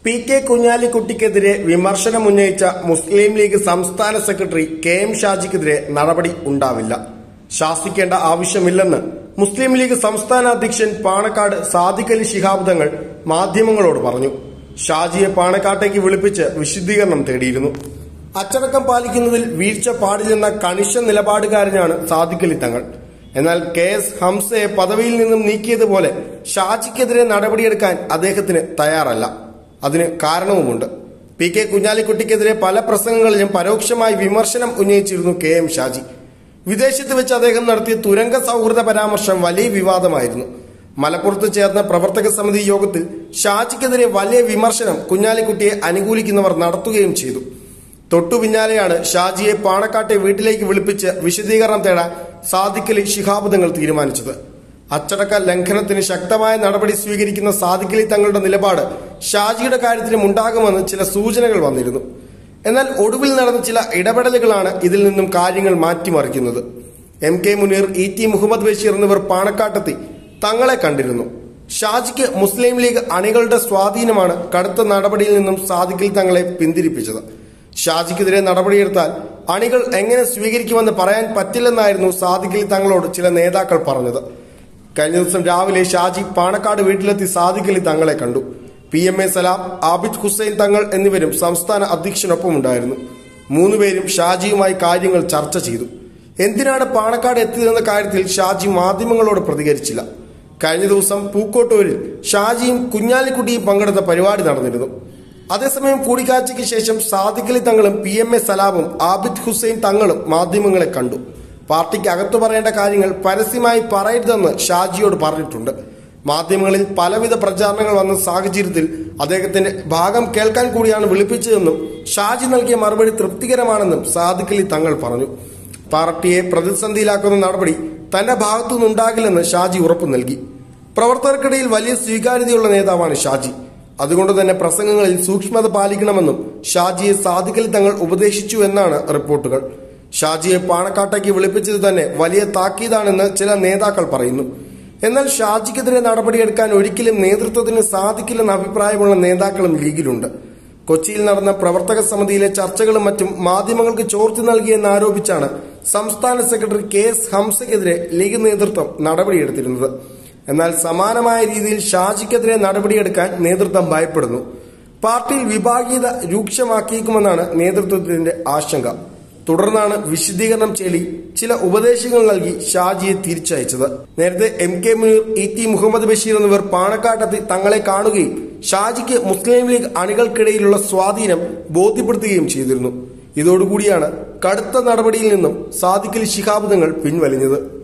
P K കുഞ്ഞാലിക്കുട്ടിക്കെതിരെ വിമർശനം ഉന്നയിച്ച മുസ്ലിം ലീഗ് സംസ്ഥാന സെക്രട്ടറി കെ എം ഷാജിക്കെതിരെ നടപടി ഉണ്ടാവില്ല ശാസിക്കേണ്ട ആവശ്യമില്ലെന്ന് മുസ്ലിം ലീഗ് സംസ്ഥാന അധ്യക്ഷൻ പാണക്കാട് സാദിഖ് അലി ശിഹാബ് തങ്ങൾ മാധ്യമങ്ങളോട് പറഞ്ഞു ഷാജിയെ പാണക്കാട്ടേക്ക് വിളിപ്പിച്ച് വിശദീകരണം തേടിയിരുന്നു അച്ചടക്കം പാലിക്കുന്നതിൽ വീഴ്ച പാടില്ലെന്ന കണിശ നിലപാടുകാരനാണ് സാദിഖ് അലി തങ്ങൾ എന്നാൽ കെ എസ് ഹംസയെ പദവിയിൽ നിന്നും നീക്കിയതുപോലെ ഷാജിക്കെതിരെ നടപടിയെടുക്കാൻ അദ്ദേഹത്തിന് തയ്യാറല്ല അതിന് കാരണവുമുണ്ട് പി കെ കുഞ്ഞാലിക്കുട്ടിക്കെതിരെ പല പ്രസംഗങ്ങളിലും പരോക്ഷമായി വിമർശനം ഉന്നയിച്ചിരുന്നു കെ എം ഷാജി വിദേശത്ത് വെച്ച് അദ്ദേഹം നടത്തിയ തുരങ്ക സൗഹൃദ പരാമർശം വലിയ വിവാദമായിരുന്നു മലപ്പുറത്ത് ചേർന്ന പ്രവർത്തക സമിതി യോഗത്തിൽ ഷാജിക്കെതിരെ വലിയ വിമർശനം കുഞ്ഞാലിക്കുട്ടിയെ അനുകൂലിക്കുന്നവർ നടത്തുകയും ചെയ്തു തൊട്ടു പിന്നാലെയാണ് ഷാജിയെ പാണക്കാട്ടെ വീട്ടിലേക്ക് വിളിപ്പിച്ച് വിശദീകരണം തേടാൻ സാദിഖലി ശിഹാബ് തങ്ങൾ തീരുമാനിച്ചത് അച്ചടക്ക ലംഘനത്തിന് ശക്തമായ നടപടി സ്വീകരിക്കുന്ന സാദിഖലി തങ്ങളുടെ നിലപാട് ഷാജിയുടെ കാര്യത്തിലും ഉണ്ടാകുമെന്ന് ചില സൂചനകൾ വന്നിരുന്നു എന്നാൽ ഒടുവിൽ നടന്ന ചില ഇടപെടലുകളാണ് ഇതിൽ നിന്നും കാര്യങ്ങൾ മാറ്റിമറിക്കുന്നത് M K Muneer E T Muhammad Basheer എന്നിവർ പാണക്കാട്ടെത്തി തങ്ങളെ കണ്ടിരുന്നു ഷാജിക്ക് മുസ്ലിം ലീഗ് അണികളുടെ സ്വാധീനമാണ് കടുത്ത നടപടിയിൽ നിന്നും സാദിഖിൽ തങ്ങളെ പിന്തിരിപ്പിച്ചത് ഷാജിക്കെതിരെ നടപടിയെടുത്താൽ അണികൾ എങ്ങനെ സ്വീകരിക്കുമെന്ന് പറയാൻ പറ്റില്ലെന്നായിരുന്നു സാദിഖിൽ തങ്ങളോട് ചില നേതാക്കൾ പറഞ്ഞത് കഴിഞ്ഞ ദിവസം രാവിലെ ഷാജി പാണക്കാട് വീട്ടിലെത്തി സാദിഖലി തങ്ങളെ കണ്ടു P M A Salam Abid Hussain Thangal എന്നിവരും സംസ്ഥാന അധ്യക്ഷനൊപ്പം ഉണ്ടായിരുന്നു മൂന്നുപേരും ഷാജിയുമായി കാര്യങ്ങൾ ചർച്ച ചെയ്തു എന്തിനാണ് പാണക്കാട് എത്തിയതെന്ന കാര്യത്തിൽ ഷാജി മാധ്യമങ്ങളോട് പ്രതികരിച്ചില്ല കഴിഞ്ഞ ദിവസം പൂക്കോട്ടൂരിൽ ഷാജിയും കുഞ്ഞാലിക്കുട്ടിയും പങ്കെടുത്ത പരിപാടി നടന്നിരുന്നു അതേസമയം കൂടിക്കാഴ്ചയ്ക്ക് ശേഷം സാദിഖലി തങ്ങളും പി എം എ സലാമും ആബിദ് ഹുസൈൻ തങ്ങളും മാധ്യമങ്ങളെ കണ്ടു പാർട്ടിക്ക് അകത്തു പറയേണ്ട കാര്യങ്ങൾ പരസ്യമായി പറയരുതെന്ന് ഷാജിയോട് പറഞ്ഞിട്ടുണ്ട് മാധ്യമങ്ങളിൽ പലവിധ പ്രചാരണങ്ങൾ വന്ന സാഹചര്യത്തിൽ അദ്ദേഹത്തിന്റെ ഭാഗം കേൾക്കാൻ കൂടിയാണ് വിളിപ്പിച്ചതെന്നും ഷാജി നൽകിയ മറുപടി തൃപ്തികരമാണെന്നും സാദിഖലി തങ്ങൾ പറഞ്ഞു പാർട്ടിയെ പ്രതിസന്ധിയിലാക്കുന്ന നടപടി തന്റെ ഭാഗത്തുനിന്നുണ്ടാകില്ലെന്ന് ഷാജി ഉറപ്പു നൽകി പ്രവർത്തകർക്കിടയിൽ വലിയ സ്വീകാര്യതയുള്ള നേതാവാണ് ഷാജി അതുകൊണ്ട് തന്നെ പ്രസംഗങ്ങളിൽ സൂക്ഷ്മത പാലിക്കണമെന്നും ഷാജിയെ സാദിഖലി തങ്ങൾ ഉപദേശിച്ചു എന്നാണ് റിപ്പോർട്ടുകൾ ഷാജിയെ പാണക്കാട്ടേക്ക് വിളിപ്പിച്ചത് തന്നെ വലിയ താക്കീതാണെന്ന് ചില നേതാക്കൾ പറയുന്നു എന്നാൽ ഷാജിക്കെതിരെ നടപടിയെടുക്കാൻ ഒരിക്കലും നേതൃത്വത്തിന് സാധിക്കില്ലെന്ന അഭിപ്രായമുള്ള നേതാക്കളും ലീഗിലുണ്ട് കൊച്ചിയിൽ നടന്ന പ്രവർത്തക സമിതിയിലെ ചർച്ചകളും മറ്റും മാധ്യമങ്ങൾക്ക് ചോർത്തി നൽകിയെന്ന് ആരോപിച്ചാണ് സംസ്ഥാന സെക്രട്ടറി കെ എസ് ഹംസയ്ക്കെതിരെ ലീഗ് നേതൃത്വം നടപടിയെടുത്തിരുന്നത് എന്നാൽ സമാനമായ രീതിയിൽ ഷാജിക്കെതിരെ നടപടിയെടുക്കാൻ നേതൃത്വം ഭയപ്പെടുന്നു പാർട്ടിയിൽ വിഭാഗീയത രൂക്ഷമാക്കിയേക്കുമെന്നാണ് നേതൃത്വത്തിന്റെ ആശങ്ക തുടർന്നാണ് വിശദീകരണം ചേലി ചില ഉപദേശങ്ങൾ നൽകി ഷാജിയെ തിരിച്ചയച്ചത് നേരത്തെ M K Muneer E T Muhammad Basheer എന്നിവർ പാണക്കാട്ടെത്തി തങ്ങളെ കാണുകയും ഷാജിക്ക് മുസ്ലിം ലീഗ് അണികൾക്കിടയിലുള്ള സ്വാധീനം ബോധ്യപ്പെടുത്തുകയും ചെയ്തിരുന്നു ഇതോടുകൂടിയാണ് കടുത്ത നടപടിയിൽ നിന്നും സാദിഖലി ശിഹാബ് തങ്ങൾ പിൻവലിഞ്ഞത്